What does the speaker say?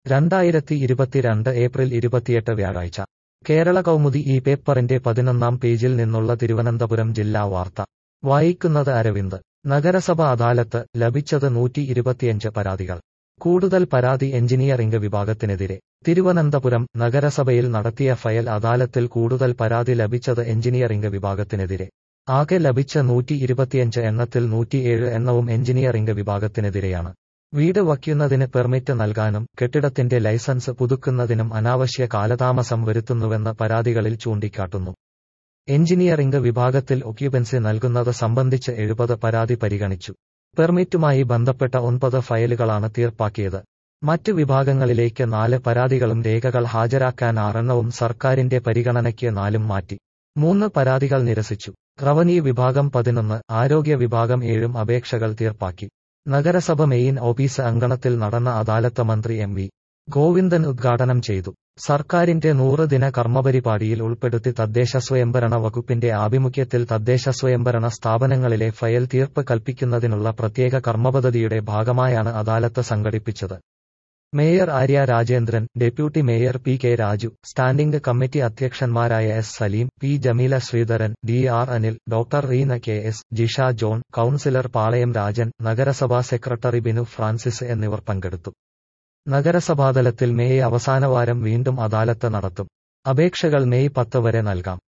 രണ്ടായിരത്തി ഇരുപത്തിരണ്ട് ഏപ്രിൽ ഇരുപത്തിയെട്ട് വ്യാഴാഴ്ച കേരള കൗമുദി ഈ പേപ്പറിന്റെ പതിനൊന്നാം പേജിൽ നിന്നുള്ള തിരുവനന്തപുരം ജില്ലാ വാർത്ത വായിക്കുന്നത് അരവിന്ദ് നഗരസഭ അദാലത്ത് ലഭിച്ചത് നൂറ്റി ഇരുപത്തിയഞ്ച് പരാതികൾ കൂടുതൽ പരാതി എഞ്ചിനീയറിംഗ് വിഭാഗത്തിനെതിരെ തിരുവനന്തപുരം നഗരസഭയിൽ നടത്തിയ ഫയൽ അദാലത്തിൽ കൂടുതൽ പരാതി ലഭിച്ചത് എഞ്ചിനീയറിംഗ് വിഭാഗത്തിനെതിരെ ആകെ ലഭിച്ച നൂറ്റി ഇരുപത്തിയഞ്ച് എണ്ണത്തിൽ നൂറ്റിയേഴ് എണ്ണവും എഞ്ചിനീയറിംഗ് വിഭാഗത്തിനെതിരെയാണ് വീട് വയ്ക്കുന്നതിന് പെർമിറ്റ് നൽകാനും കെട്ടിടത്തിന്റെ ലൈസൻസ് പുതുക്കുന്നതിനും അനാവശ്യ കാലതാമസം വരുത്തുന്നുവെന്ന് പരാതികളിൽ ചൂണ്ടിക്കാട്ടുന്നു എഞ്ചിനീയറിംഗ് വിഭാഗത്തിൽ ഒക്യുപൻസി നൽകുന്നത് സംബന്ധിച്ച് എഴുപത് പരാതി പരിഗണിച്ചു പെർമിറ്റുമായി ബന്ധപ്പെട്ട ഒൻപത് ഫയലുകളാണ് തീർപ്പാക്കിയത് മറ്റു വിഭാഗങ്ങളിലേക്ക് നാല് പരാതികളും രേഖകൾ ഹാജരാക്കാൻ ആറെണ്ണവും സർക്കാരിന്റെ പരിഗണനയ്ക്ക് നാലും മാറ്റി മൂന്ന് പരാതികൾ നിരസിച്ചു റവന്യൂ വിഭാഗം പതിനൊന്ന് ആരോഗ്യ വിഭാഗം ഏഴും അപേക്ഷകൾ തീർപ്പാക്കി നഗരസഭ മെയിൻ ഓഫീസ് അങ്കണത്തിൽ നടന്ന അദാലത്ത് മന്ത്രി എം വി ഗോവിന്ദൻ ഉദ്ഘാടനം ചെയ്തു സർക്കാരിന്റെ നൂറ് ദിന കർമ്മപരിപാടിയിൽ ഉൾപ്പെടുത്തി തദ്ദേശ സ്വയംഭരണ വകുപ്പിന്റെ ആഭിമുഖ്യത്തിൽ തദ്ദേശ സ്വയംഭരണ സ്ഥാപനങ്ങളിലെ ഫയൽ തീർപ്പ് കൽപ്പിക്കുന്നതിനുള്ള പ്രത്യേക കർമ്മപദ്ധതിയുടെ ഭാഗമായാണ് അദാലത്ത് സംഘടിപ്പിച്ചത് mayor Arya Rajendran deputy mayor P K Raju standing committee അധ്യക്ഷന്മാരായ S Saleem P Jameela Sreedharan D R Anil doctor Reena K S Jisha John councillor Palayam Rajan നഗരസഭാ സെക്രട്ടറി ബിനു ഫ്രാൻസിസ് എന്നിവർ പങ്കെടുത്തു നഗരസഭാതലത്തിൽ മെയ് അവസാനവാരം വീണ്ടും അദാലത്ത് നടത്തും അപേക്ഷകൾ മെയ് പത്ത് വരെ നൽകാം